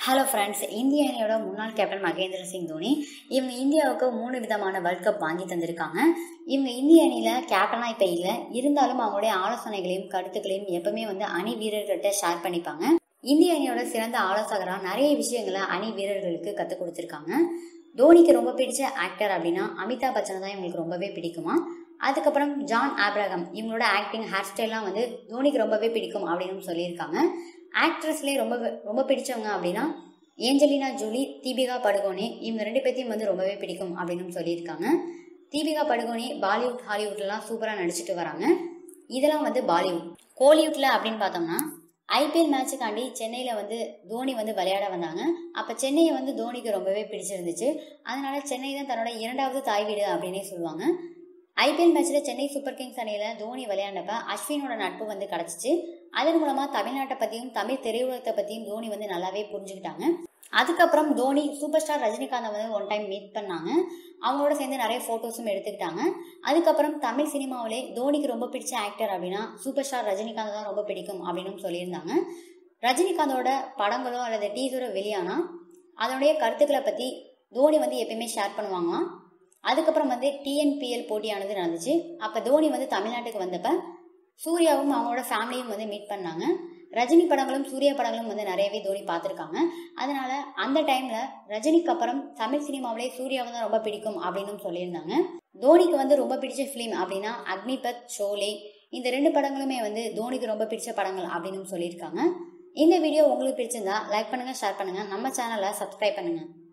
hello friends இந்திய அணியோட முன்னாள் கேப்டன் மகேந்திர சிங் தோனி இவங்க இந்தியாவுக்கு மூணு விதமான வேர்ல்ட் கப் வாங்கி தந்திருக்காங்க இவங்க இந்திய அணியில் கேப்டனாக இப்போ இல்லை இருந்தாலும் அவங்களுடைய ஆலோசனைகளையும் கருத்துக்களையும் எப்பவுமே வந்து அணி வீரர்கள்ட்ட ஷேர் பண்ணிப்பாங்க இந்திய அணியோட சிறந்த ஆலோசகராக நிறைய விஷயங்களை அணி வீரர்களுக்கு கற்றுக் கொடுத்துருக்காங்க தோனிக்கு ரொம்ப பிடிச்ச ஆக்டர் அப்படின்னா அமிதாப் பச்சனை தான் இவங்களுக்கு ரொம்பவே பிடிக்குமா அதுக்கப்புறம் ஜான் ஆப்ரகம் இவங்களோட ஆக்டிங் ஹேர் ஸ்டைல்லாம் வந்து தோனிக்கு ரொம்பவே பிடிக்கும் அப்படின்னு சொல்லியிருக்காங்க ஆக்ட்ரஸ்லேயே ரொம்ப ரொம்ப பிடிச்சவங்க அப்படின்னா ஏஞ்சலினா ஜூலி தீபிகா படுகோனே இவங்க ரெண்டு பேர்த்தையும் வந்து ரொம்பவே பிடிக்கும் அப்படின்னு சொல்லியிருக்காங்க தீபிகா படுகோனே பாலிவுட் ஹாலிவுட்லாம் சூப்பராக நடிச்சிட்டு வராங்க இதெல்லாம் வந்து பாலிவுட் கோலிவுட்ல அப்படின்னு பார்த்தோம்னா ஐபிஎல் மேட்சுக்காண்டி சென்னையில் வந்து தோனி வந்து விளையாட வந்தாங்க அப்போ சென்னையை வந்து தோனிக்கு ரொம்பவே பிடிச்சிருந்துச்சு அதனால சென்னை தான் தன்னோட இரண்டாவது தாய் வீடு அப்படின்னே சொல்லுவாங்க ஐபிஎல் மேட்ச்சில் சென்னை சூப்பர் கிங்ஸ் அணியில் தோனி விளையாண்டப்ப அஸ்வினோட நட்பு வந்து கிடச்சிச்சு அதன் மூலமாக தமிழ்நாட்டை பற்றியும் தமிழ் திரையுலகத்தை பற்றியும் தோனி வந்து நல்லாவே புரிஞ்சுக்கிட்டாங்க அதுக்கப்புறம் தோனி சூப்பர் ஸ்டார் ரஜினிகாந்தை வந்து ஒன் டைம் மீட் பண்ணாங்க அவங்களோட சேர்ந்து நிறைய ஃபோட்டோஸும் எடுத்துக்கிட்டாங்க அதுக்கப்புறம் தமிழ் சினிமாவிலே தோனிக்கு ரொம்ப பிடிச்ச ஆக்டர் அப்படின்னா சூப்பர் ஸ்டார் ரஜினிகாந்த் தான் ரொம்ப பிடிக்கும் அப்படின்னு சொல்லியிருந்தாங்க ரஜினிகாந்தோட படங்களோ அல்லது டீசரோ வெளியானா அதனுடைய கருத்துக்களை பற்றி தோனி வந்து எப்பயுமே ஷேர் பண்ணுவாங்களாம் அதுக்கப்புறம் வந்து டிஎன்பிஎல் போட்டியானது நடந்துச்சு அப்போ தோனி வந்து தமிழ்நாட்டுக்கு வந்தப்ப சூர்யாவும் அவங்களோட ஃபேமிலியும் வந்து மீட் பண்ணாங்க ரஜினி படங்களும் சூர்யா படங்களும் வந்து நிறையவே தோனி பார்த்துருக்காங்க அதனால அந்த டைம்ல ரஜினிக்கு அப்புறம் தமிழ் சினிமாவிலே சூர்யாவை தான் ரொம்ப பிடிக்கும் அப்படின்னு சொல்லியிருந்தாங்க தோனிக்கு வந்து ரொம்ப பிடிச்ச ஃபிலிம் அப்படின்னா அக்னிபத் ஷோலே இந்த ரெண்டு படங்களுமே வந்து தோனிக்கு ரொம்ப பிடிச்ச படங்கள் அப்படின்னு சொல்லியிருக்காங்க இந்த வீடியோ உங்களுக்கு பிடிச்சிருந்தா லைக் பண்ணுங்க ஷேர் பண்ணுங்க நம்ம சேனலை சப்ஸ்கிரைப் பண்ணுங்க